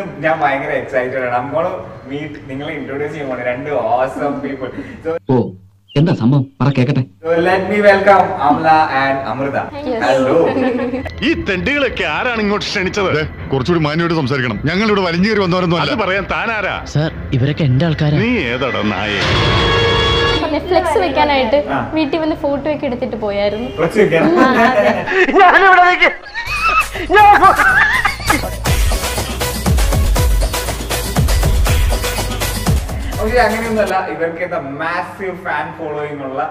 ഇന്നും ഞാൻ ഭയങ്കര എക്സൈറ്റഡ് ആണ് നമ്മൾ മീറ്റ് നിങ്ങളെ ഇൻട്രോഡ്യൂസ് ചെയ്യാൻ പോണേ രണ്ട് ഓസം പീപ്പിൾ സോ ഓ എന്താ സംഭവം പറ കേക്കട്ടെ let me welcome Amala and Amrita hello ഈ തെണ്ടികളൊക്കെ ആരാണ് ഇങ്ങോട്ട് ക്ഷണിച്ചത് ദേ, കുറച്ചുകൂടി മാന്യമായിട്ട് സംസാരിക്കണം ഞങ്ങൾ ഇവിടെ വലിഞ്ഞു കയറി വന്നവരൊന്നും അത് അല്ല പറയാൻ താനാരാ സാർ ഇവരൊക്കെ എന്റെ ആൾക്കാരാ നീ ഏതാടാ നായേ പിന്നെ ഫ്ലെക്സ് വെക്കാനായിട്ട് ആ. വീട്ടിൽ വന്ന് ഫോട്ടോ ഒക്കെ എടുത്തിട്ട് പോയായിരുന്നു കുറച്ച് വെക്കണം പക്ഷെ അങ്ങനെയൊന്നുമല്ല ഇവർക്ക് എന്താ മാസീവ് ഫാൻ ഫോളോയിങ് ഉള്ള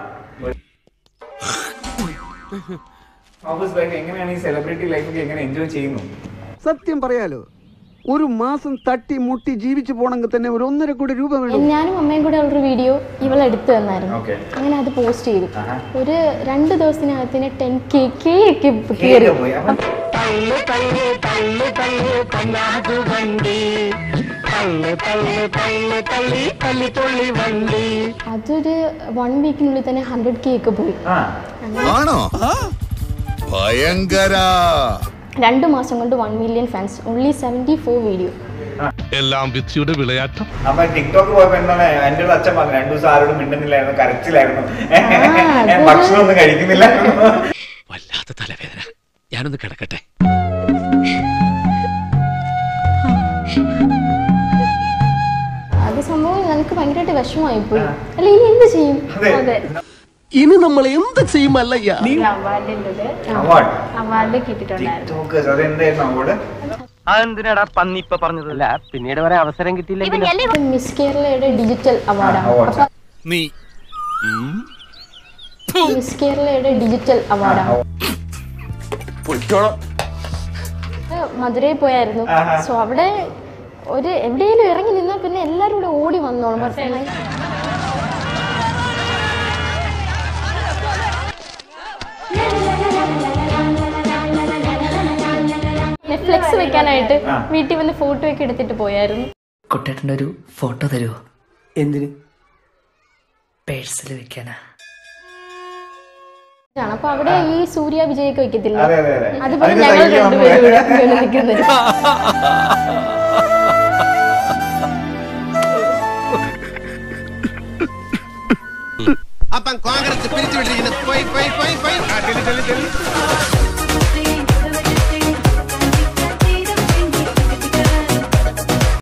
ഓഫീസ് ലൈഫ് എങ്ങനെയാണ് ഈ സെലിബ്രിറ്റി ലൈഫൊക്കെ എങ്ങനെ എൻജോയ് ചെയ്യുന്നു സത്യം പറയാലോ ഒരു മാസം തട്ടി മുട്ടി ജീവിച്ചു പോണെങ്കിൽ തന്നെ ഒരു ഒന്നര കോടി രൂപ വേണം ഞാനും അമ്മയും കൂടെ ഉള്ളൊരു വീഡിയോ ഇവൾ എടുത്തു തന്നായിരുന്നു Okay. അങ്ങനെ അത് പോസ്റ്റ് ചെയ്തു ആഹാ. ഒരു രണ്ട് ദിവസത്തിനകത്തിന് ടെൻ കെ കെ ഒക്കെ കയറി കേറി പോയി അപ്പം അതൊരു വൺ വീക്കിനുള്ളിൽ തന്നെ ഹൺഡ്രഡ് കെ ഒക്കെ പോയി ആ ആണോ ഭയങ്കര രണ്ട് മാസം കൊണ്ട് one million fans only seventy four video എല്ലാം വിധിയുടെ വിളയാട്ടം അപ്പൊ ടിക്ടോക്ക് പോയപ്പോ എന്താണ് എന്റെ ഒരു അച്ഛൻ പറഞ്ഞു രണ്ടു ദിവസം ആരോടും മിണ്ടുന്നില്ലായിരുന്നു കരച്ചിലായിരുന്നു ഞാൻ അത് ഭക്ഷണം ഒന്നും കഴിക്കുന്നില്ല വല്ലാത്ത തലവേദന ഞാനൊന്ന് കിടക്കട്ടെ അത് സംഭവം ഞങ്ങൾക്ക് ഭയങ്കരമായിട്ട് വിഷമമായി പോയി അല്ല ഇനി എന്ത് ചെയ്യും അതെ. അതെ ഇനി നമ്മൾ എന്ത് ചെയ്യുമല്ലയ്യ അവാർഡിൻ്റെ അവാർഡ് അവാർഡ് കിട്ടിയിട്ടുണ്ടായിരുന്നു ടിക്ടോക്ക് അതെന്തായിരുന്നു അവാർഡ് അതെന്തിനാടാ പന്നി ഇപ്പൊ പറഞ്ഞത് അല്ല പിന്നീട് വരെ അവസരം കിട്ടിയില്ലെങ്കിൽ മിസ് കേരളയുടെ ഡിജിറ്റൽ അവാർഡാണ് award. അപ്പൊ നീ മിസ് കേരളയുടെ ഡിജിറ്റൽ അവാർഡാണ് മധുരയിൽ പോയായിരുന്നു ആഹാ. സോ അവിടെ ഒരു എവിടെയെങ്കിലും ഇറങ്ങി നിന്നാൽ പിന്നെ എല്ലാവരും കൂടെ ഓടി വന്നോളും പറഞ്ഞു ഫ്ലെക്സ് വെക്കാനായിട്ട് ആ. വീട്ടിൽ വന്ന് ഫോട്ടോ ഒക്കെ എടുത്തിട്ട് പോയായിരുന്നു കുട്ടേട്ടൻ്റെ ഒരു ഫോട്ടോ തരുമോ എന്തിന് പേഴ്സിൽ വെക്കാനാ ആണ്. അപ്പൊ അവിടെ ഈ സൂര്യ വിജയൊക്കെ വെക്കത്തില്ല അതെ അതെ അതെ അതുപോലെ അതിന്റെ ഞങ്ങൾ സൈഡിൽ വന്ന് രണ്ടുപേരും ഇവിടെ ഇങ്ങനെ നിൽക്കുന്നത് അപ്പം കോൺഗ്രസ് പിരിച്ചുവിട്ടിരിക്കുന്നത് പോയി പോയി പോയി പോയി